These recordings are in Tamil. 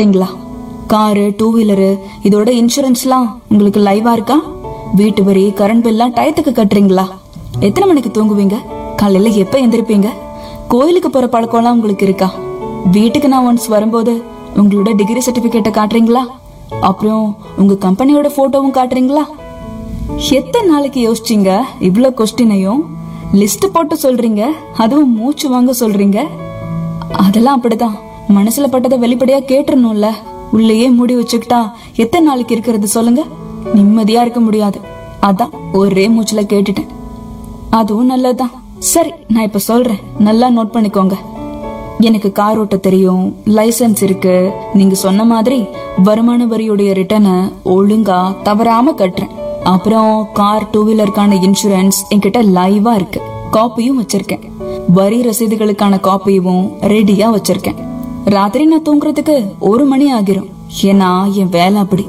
கட்டுறீங்களா காரு டூ வீலரு இதோட இன்சூரன்ஸ்லாம் உங்களுக்கு லைவா இருக்கா வீட்டு வரி கரண்ட் பில்லாம் டயத்துக்கு கட்டுறீங்களா எத்தனை மணிக்கு தூங்குவீங்க காலையில எப்ப எந்திரிப்பீங்க கோயிலுக்கு போற பழக்கம்லாம் உங்களுக்கு இருக்கா வீட்டுக்கு நான் ஒன்ஸ் வரும்போது உங்களோட டிகிரி சர்டிபிகேட்டை காட்டுறீங்களா அப்புறம் உங்க கம்பெனியோட போட்டோவும் காட்டுறீங்களா எத்தனை நாளைக்கு யோசிச்சீங்க இவ்ளோ கொஸ்டினையும் லிஸ்ட் போட்டு சொல்றீங்க அதுவும் மூச்சு வாங்க சொல்றீங்க அதெல்லாம் அப்படிதான் மனசுல பட்டதை வெளிப்படையா கேட்டுறணும்ல உள்ளேயே மூடி வச்சுக்கிட்டா எத்தனை நாளைக்கு இருக்கிறது சொல்லுங்க நிம்மதியா இருக்க முடியாது அதான் ஒரே மூச்சுல கேட்டுட்டேன் அதுவும் நல்லதுதான் சரி நான் இப்ப சொல்றேன் நல்லா நோட் பண்ணிக்கோங்க எனக்கு கார் ஓட்ட தெரியும் லைசென்ஸ் இருக்கு நீங்க சொன்ன மாதிரி வருமான வரியுடைய ரிட்டர்னை ஒழுங்கா தவறாம கட்டுறேன் அப்புறம் கார் டூ வீலருக்கான இன்சூரன்ஸ் என்கிட்ட லைவா இருக்கு காப்பியும் வச்சிருக்கேன் வரி ரசீதுகளுக்கான காப்பியும் ரெடியா வச்சிருக்கேன் ராத்திரி நான் தூங்குறதுக்கு ஒரு மணி ஆகிரும் ஏன்னா என் வேலை அப்படி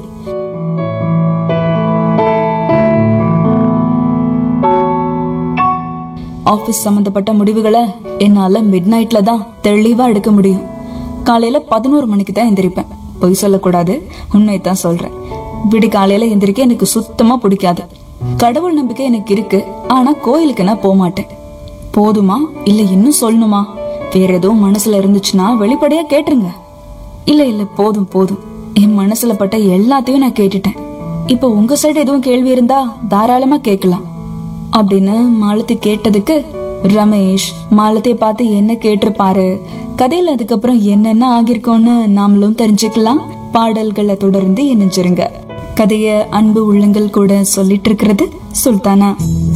ஆபீஸ் சம்பந்தப்பட்ட முடிவுகளை என்னால மிட் நைட்ல தான் தெளிவா எடுக்க முடியும் காலையில பதினோரு மணிக்கு தான் எந்திரிப்பேன் பொய் சொல்லக்கூடாது உண்மையை தான் சொல்றேன் விடி காலையில எந்திரிக்க எனக்கு சுத்தமா பிடிக்காது கடவுள் நம்பிக்கை எனக்கு இருக்கு ஆனா கோயிலுக்கு நான் போக மாட்டேன் போதுமா இல்ல இன்னும் சொல்லணுமா வேற எதுவும் மனசுல இருந்துச்சுன்னா வெளிப்படையா கேட்டுருங்க இல்ல இல்ல போதும் போதும் என் மனசுல பட்ட எல்லாத்தையும் நான் கேட்டுட்டேன் இப்ப உங்க சைடு எதுவும் கேள்வி இருந்தா தாராளமா கேட்கலாம் அப்படின்னு மாலதி கேட்டதுக்கு ரமேஷ் மாலதியை பார்த்து என்ன கேட்டிருப்பாரு கதையில அதுக்கப்புறம் என்னென்ன ஆகிருக்கோன்னு நாமளும் தெரிஞ்சுக்கலாம் பாடல்களை தொடர்ந்து இணைஞ்சிருங்க கதைய அன்பு உள்ளங்கள் கூட சொல்லிட்டு இருக்கிறது சுல்தானா